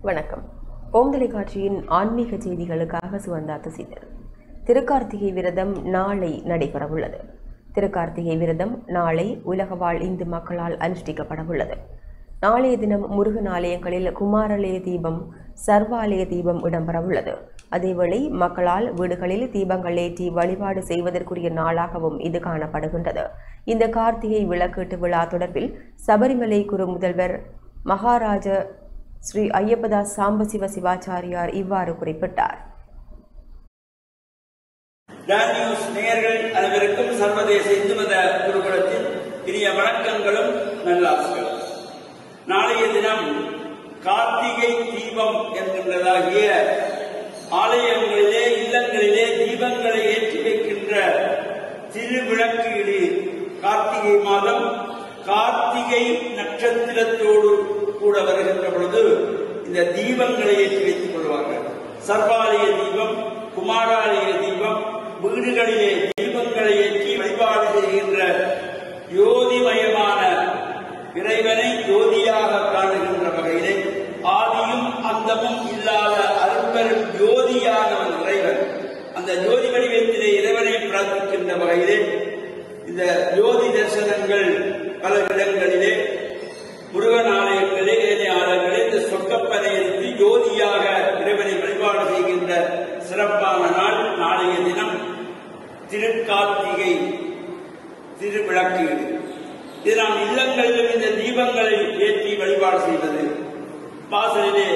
வணக்கம் ஓம் தொலைக்காட்சியின் ஆன்மீக செய்திகளுக்காக சுவந்தா துசிதர் திருக்கார்த்திகை விரதம் நாளை நடைபெறவுள்ளது திருக்கார்த்திகை விரதம் நாளை உலக வாழ் இந்து மக்களால் அனுஷ்டிக்கப்படவுள்ளது நாளைய தினம் முருகன் ஆலயங்களில் குமாரலய தீபம் சர்வாலய தீபம் இடம்பெறவுள்ளது அதேவேளை மக்களால் வீடுகளில் தீபங்கள் ஏற்றி வழிபாடு செய்வதற்குரிய நாளாகவும் இது காணப்படுகின்றது இந்த கார்த்திகை விளக்கீட்டு விழா தொடர்பில் சபரிமலை குரு முதல்வர் மகாராஜ ஸ்ரீ ஐயப்பதாஸ் சாம்பசிவ சிவாச்சாரியார் இவ்வாறு குறிப்பிட்டார் டான் நியூஸ் நேயர்கள் அனைவருக்கும் சர்வதேச இந்து மத குருகுலத்தின் இனிய வணக்கங்களும் நல்லாசிகளும் நாளைய தினம் கார்த்திகை தீபம் என்கின்றதாகிய ஆலயங்களிலே இல்லங்களிலே தீபங்களை ஏற்றி வைக்கின்ற திருவிளக்கீடு கார்த்திகை மாதம் கார்த்திகை நட்சத்திரத்தோடு கூட வருகின்ற பொழுது இந்த தீபங்களை ஏற்றி வைத்துக் கொள்வார்கள் சர்வாலய தீபம் குமாராலய தீபம் வீடுகளிலே தீபங்களை ஏற்றி வழிபாடு செய்கின்ற யோதிமயமான இறைவனை ஜோதியாக காணுகின்ற வகையிலே ஆதியும் அந்தமும் இல்லாத அரும்பெரும் ஜோதியானவன் இறைவன் அந்த ஜோதி வடிவத்திலே இறைவனை பிரார்த்திக்கின்ற வகையிலே இந்த ஜோதி தரிசனங்கள் பல இடங்களிலே முருகன் ஆலயங்களே ஏனைய ஆலயங்களே இந்த சொக்கப்பனையிலிருந்து ஜோதியாக இறைவனை வழிபாடு செய்கின்ற சிறப்பான நாள் நாளைய தினம் திருக்கார்த்திகை திருவிளக்கீடு இது நாம் இல்லங்களிலும் இந்த தீபங்களை ஏற்றி வழிபாடு செய்வது வாசலிலே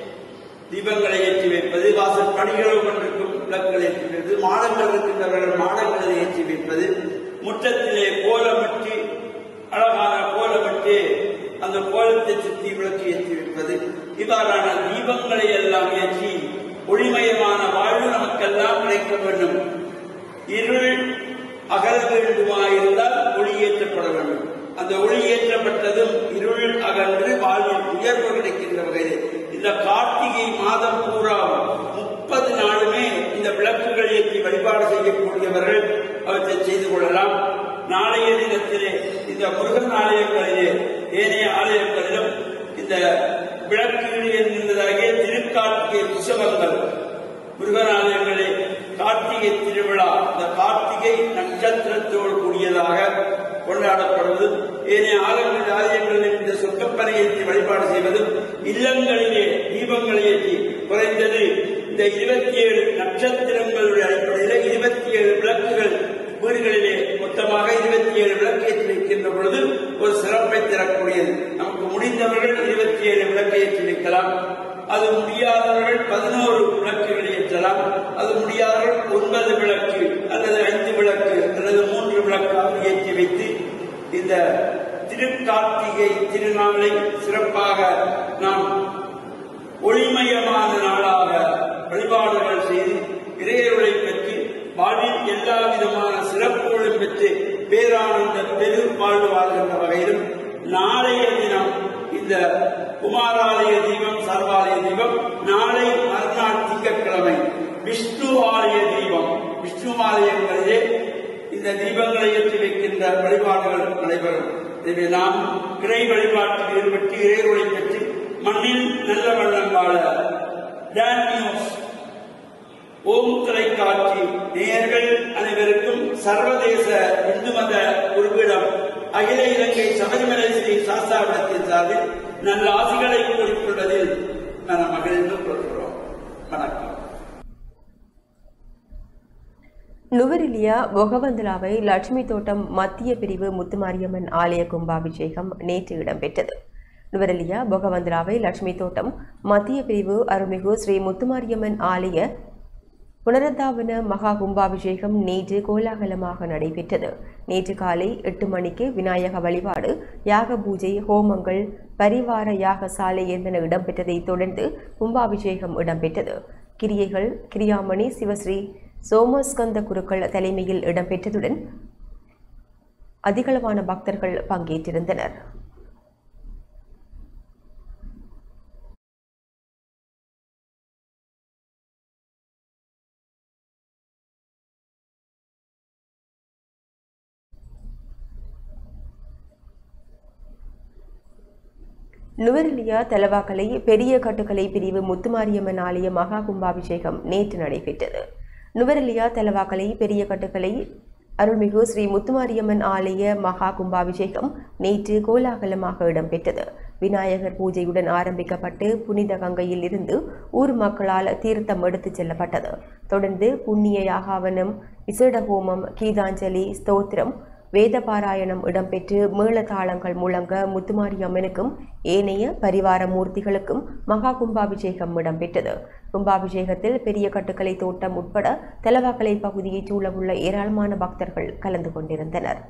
தீபங்களை ஏற்றி வைப்பது வாசல் படிகளவு கொண்டிருக்கும் விளக்குகளை ஏற்றி வைப்பது மாடங்கள் இருக்கின்றவர்கள் மாடங்களை ஏற்றி வைப்பது முற்றத்திலே கோலமிட்டு அழகான கோலமிட்டு அந்த கோலத்தை சுற்றி விளக்கு ஏற்றி வைப்பது இவ்வாறான தீபங்களை எல்லாம் ஏற்றி ஒளிமயமான வாழ்வு நமக்கெல்லாம் கிடைக்க வேண்டும் இருள் அகல வேண்டுமாயிருந்தால் ஒளி ஏற்றப்பட வேண்டும் அந்த ஒளி ஏற்றப்பட்டதும் இருள் அகன்று வாழ்வில் உயர்வு கிடைக்கின்ற வகையில் இந்த கார்த்திகை மாதம் பூரா முப்பது நாளுமே இந்த விளக்குகள் ஏற்றி வழிபாடு செய்யக்கூடியவர்கள் அவற்றை செய்து கொள்ளலாம் நாளைய தினத்திலே இந்த முருகன் ஆலயங்களிலே ஏனைய ஆலயங்களிலும் இந்த விளக்கீடு என்கின்றதாகிய திருக்கார்த்திகை உற்சவங்கள் முருகன் ஆலயங்களே கார்த்திகை திருவிழா இந்த கார்த்திகை நட்சத்திரத்தோடு கூடியதாக கொண்டாடப்படுவதும் ஏனைய ஆலயங்கள் ஆலயங்களில் இந்த சொக்கப்பனை ஏற்றி வழிபாடு செய்வதும் இல்லங்களிலே தீபங்களை ஏற்றி குறைந்தது இந்த இருபத்தி ஏழு நட்சத்திரங்களுடைய அடிப்படையில் இருபத்தி ஏழு விளக்குகள் வீடுகளிலே மொத்தமாக இருபத்தி ஏழு விளக்கு ஏற்றி வைக்கின்ற பொழுது ஒரு சிறப்பை தரக்கூடியது நமக்கு முடிந்தவர்கள் இருபத்தி ஏழு விளக்கை ஏற்றி வைக்கலாம் அது முடியாதவர்கள் பதினோரு விளக்குகளை ஏற்றலாம் அது முடியாதவர்கள் ஒன்பது விளக்கு அல்லது ஐந்து விளக்கு அல்லது மூன்று விளக்காக ஏற்றி வைத்து இந்த திருக்கார்த்திகை திருநாளை சிறப்பாக நாம் ஒளிமயமான நாளாக வழிபாடுகள் செய்து இறையருளை பெற்று வாழ்வில் எல்லா விதமான சிறப்புகளும் பெற்று பேரானந்த பெரு வாழ்வு வாழ்கின்ற வகையிலும் நாளைய தினம் இந்த குமாராலய தீபம் சர்வாலய தீபம் நாளை மறுநாள் திங்கட்கிழமை விஷ்ணு ஆலய தீபம் விஷ்ணு ஆலயங்களிலே இந்த தீபங்களை ஏற்றி வைக்கின்ற வழிபாடுகள் நடைபெறும் எனவே நாம் இறை வழிபாட்டில் ஈடுபட்டு இறைவனை பெற்று மண்ணில் நல்ல வண்ணம் வாழ டான் நியூஸ் ஓம் தொலைக்காட்சி நேயர்கள் அனைவருக்கும் சர்வதேச இந்து மத குருவிடம் அகில இலங்கை சபரிமலை ஸ்ரீ சாஸ்தாவிடத்தின் சார்பில் நல்ல ஆசிகளை கூறிக்கொள்வதில் நான் மகிழ்ந்து கொள்கிறோம் வணக்கம் நுவரெலியா பொகவந்தலாவை லட்சுமி தோட்டம் மத்திய பிரிவு முத்துமாரியம்மன் ஆலய கும்பாபிஷேகம் நேற்று இடம்பெற்றது நுவரெலியா பொகவந்தலாவை லட்சுமி தோட்டம் மத்திய பிரிவு அருள்மிகு ஸ்ரீ முத்துமாரியம்மன் ஆலய புனரத்தாவன மகா கும்பாபிஷேகம் நேற்று கோலாகலமாக நடைபெற்றது நேற்று காலை எட்டு மணிக்கு விநாயக வழிபாடு யாக பூஜை ஹோமங்கள் பரிவார யாக சாலை என்பன இடம்பெற்றதைத் தொடர்ந்து கும்பாபிஷேகம் இடம்பெற்றது கிரியைகள் கிரியாமணி சிவஸ்ரீ சோமஸ்கந்த குருக்கள் தலைமையில் இடம்பெற்றதுடன் அதிகளவான பக்தர்கள் பங்கேற்றிருந்தனர் நுவரெலியா தலவாக்கலை பெரிய கட்டுக்கலை பிரிவு முத்துமாரியம்மன் ஆலய மகா கும்பாபிஷேகம் நேற்று நடைபெற்றது நுவரெலியா தலவாக்கலை பெரிய கட்டுக்கலை அருள்மிகு ஸ்ரீ முத்துமாரியம்மன் ஆலய மகா கும்பாபிஷேகம் நேற்று கோலாகலமாக இடம்பெற்றது விநாயகர் பூஜையுடன் ஆரம்பிக்கப்பட்டு புனித கங்கையில் இருந்து ஊர் மக்களால் தீர்த்தம் எடுத்துச் செல்லப்பட்டது தொடர்ந்து புண்ணிய யாகாவனம் விசேட ஹோமம் கீதாஞ்சலி ஸ்தோத்திரம் வேத பாராயணம் இடம்பெற்று மேளதாளங்கள் முழங்க முத்துமாரி அம்மனுக்கும் ஏனைய பரிவார மூர்த்திகளுக்கும் மகா கும்பாபிஷேகம் இடம்பெற்றது கும்பாபிஷேகத்தில் பெரிய கட்டுக்கலை தோட்டம் உட்பட தலவாக்கலை பகுதியைச் சூழவுள்ள ஏராளமான பக்தர்கள் கலந்து கொண்டிருந்தனர்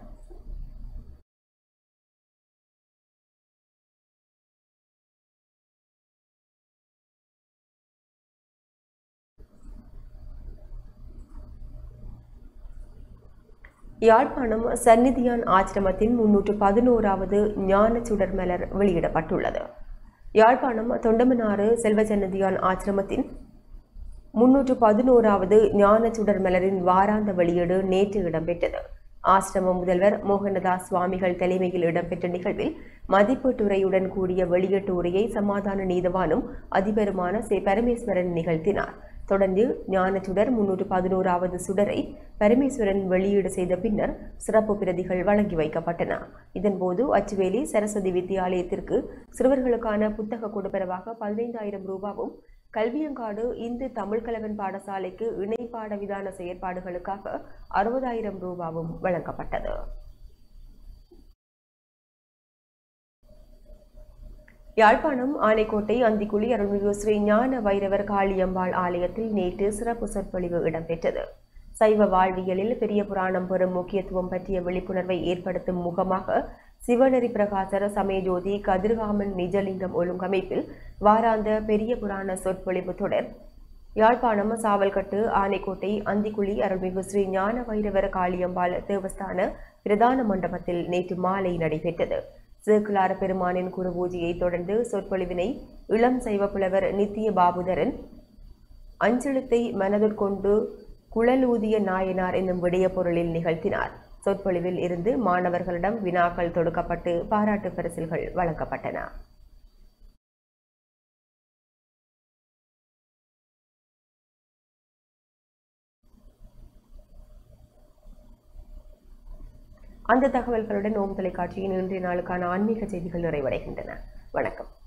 யாழ்ப்பாணம் சந்நிதியான் ஆசிரமத்தின் முன்னூற்று பதினோராவது ஞான சுடர்மலர் வெளியிடப்பட்டுள்ளது யாழ்ப்பாணம் தொண்டமனாறு செல்வசந்நிதியான் ஆசிரமத்தின் முன்னூற்று பதினோராவது ஞான சுடர்மலரின் வாராந்த வெளியீடு நேற்று இடம்பெற்றது ஆசிரம முதல்வர் மோகனதாஸ் சுவாமிகள் தலைமையில் இடம்பெற்ற நிகழ்வில் மதிப்பீட்டுரையுடன் கூடிய வெளியீட்டு உரையை சமாதான நீதவானும் அதிபருமான சே பரமேஸ்வரன் நிகழ்த்தினார் தொடர்ந்து ஞானச்சுடர் முன்னூற்று பதினோராவது சுடரை பரமேஸ்வரன் வெளியீடு செய்த பின்னர் சிறப்பு பிரதிகள் வழங்கி வைக்கப்பட்டன இதன்போது அச்சுவேலி சரஸ்வதி வித்தியாலயத்திற்கு சிறுவர்களுக்கான புத்தக கொடுப்பரவாக பதினைந்தாயிரம் ரூபாவும் கல்வியங்காடு இந்து தமிழ் கலவன் பாடசாலைக்கு இணைப்பாட விதான செயற்பாடுகளுக்காக அறுபதாயிரம் ரூபாவும் வழங்கப்பட்டது யாழ்ப்பாணம் ஆனைக்கோட்டை அந்திக்குழி அருள்மிகு ஸ்ரீ ஞான வைரவர் காளியம்பாள் ஆலயத்தில் நேற்று சிறப்பு சொற்பொழிவு இடம்பெற்றது சைவ வாழ்வியலில் பெரிய புராணம் பெறும் முக்கியத்துவம் பற்றிய விழிப்புணர்வை ஏற்படுத்தும் முகமாக சிவநெறி பிரகாசர சமயஜோதி கதிர்காமன் நிஜலிங்கம் ஒழுங்கமைப்பில் வாராந்த பெரிய புராண சொற்பொழிவு தொடர் யாழ்ப்பாணம் சாவல்கட்டு ஆனைக்கோட்டை அந்திக்குழி அருள்மிகு ஸ்ரீ ஞான வைரவர் காளியம்பாள் தேவஸ்தான பிரதான மண்டபத்தில் நேற்று மாலை நடைபெற்றது சேக்குலார பெருமானின் குருபூஜையை தொடர்ந்து சொற்பொழிவினை இளம் சைவ புலவர் நித்திய பாபுதரன் அஞ்செழுத்தை மனதிற்கொண்டு குழலூதிய நாயனார் என்னும் விடய பொருளில் நிகழ்த்தினார் சொற்பொழிவில் இருந்து மாணவர்களிடம் வினாக்கள் தொடுக்கப்பட்டு பாராட்டு பரிசில்கள் வழங்கப்பட்டன அந்த தகவல்களுடன் ஓம் தொலைக்காட்சியின் இன்றைய நாளுக்கான ஆன்மீக செய்திகள் நிறைவடைகின்றன வணக்கம்